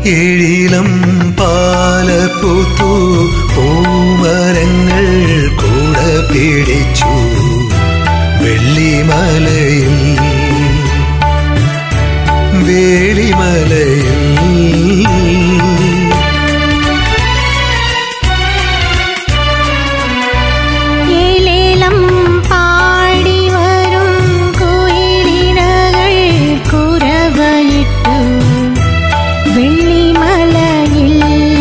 എഴിലം പാലപ്പൂത്തു പൂമരങ്ങൾ കൂട പിടിച്ചു വെള്ളിമലയിൽ വേളിമലയിൽ ഏലേലം പാടി വരും കുയിലിനകൾ കുരവയിട്ടു വെള്ളിമലയിൽ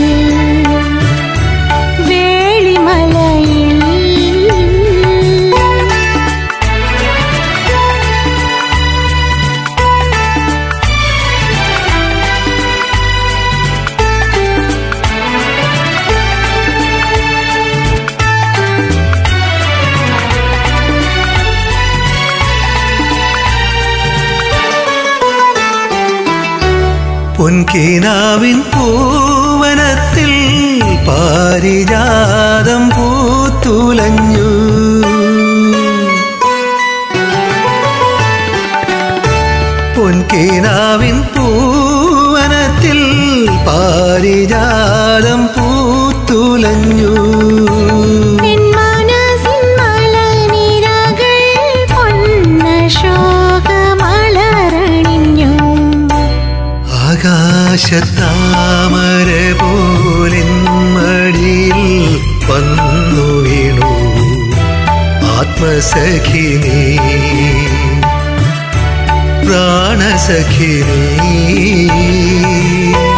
വേളിമലയിൽ പൊൻകിനാവിൻ പൂവനത്തിൽ പാരിജാതം പൂത്തുലഞ്ഞു പൊൻകിനാവിൻ പൂവനത്തിൽ പാരിജാതം പൂത്തുലഞ്ഞു എൻ മനസ്സിൻ മലനിരകൾ പൊന്നശോകമലരണിഞ്ഞു ആകാശത്താമര പോലിൻ മടിയിൽ വന്നു വീണു ആത്മസഖിനി പ്രാണസഖിനി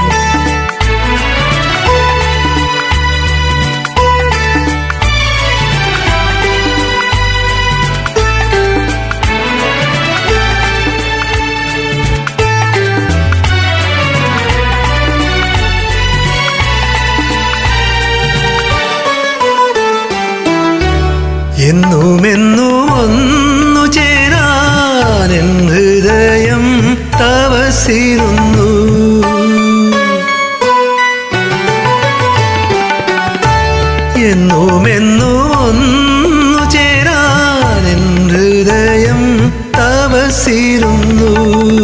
എന്നുമെന്നും ഒന്നു ചേരാൻ എൻ ഹൃദയം തവസിരുന്നു എന്നുമെന്നും ഒന്നു ചേരാൻ എൻ ഹൃദയം തവസിരുന്നു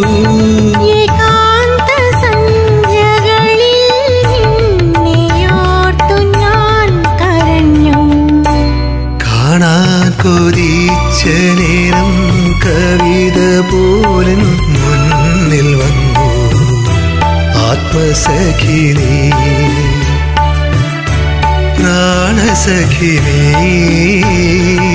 ഏകാന്ത സന്ധ്യകളിൽ നിന്നെയോർത്തു ഞാൻ കരഞ്ഞു കാണാൻ കൊതിച്ച നേരം കവിത പോലൻ മുന്നിൽ വന്നു ആത്മസഖിനി പ്രാണസഖിനി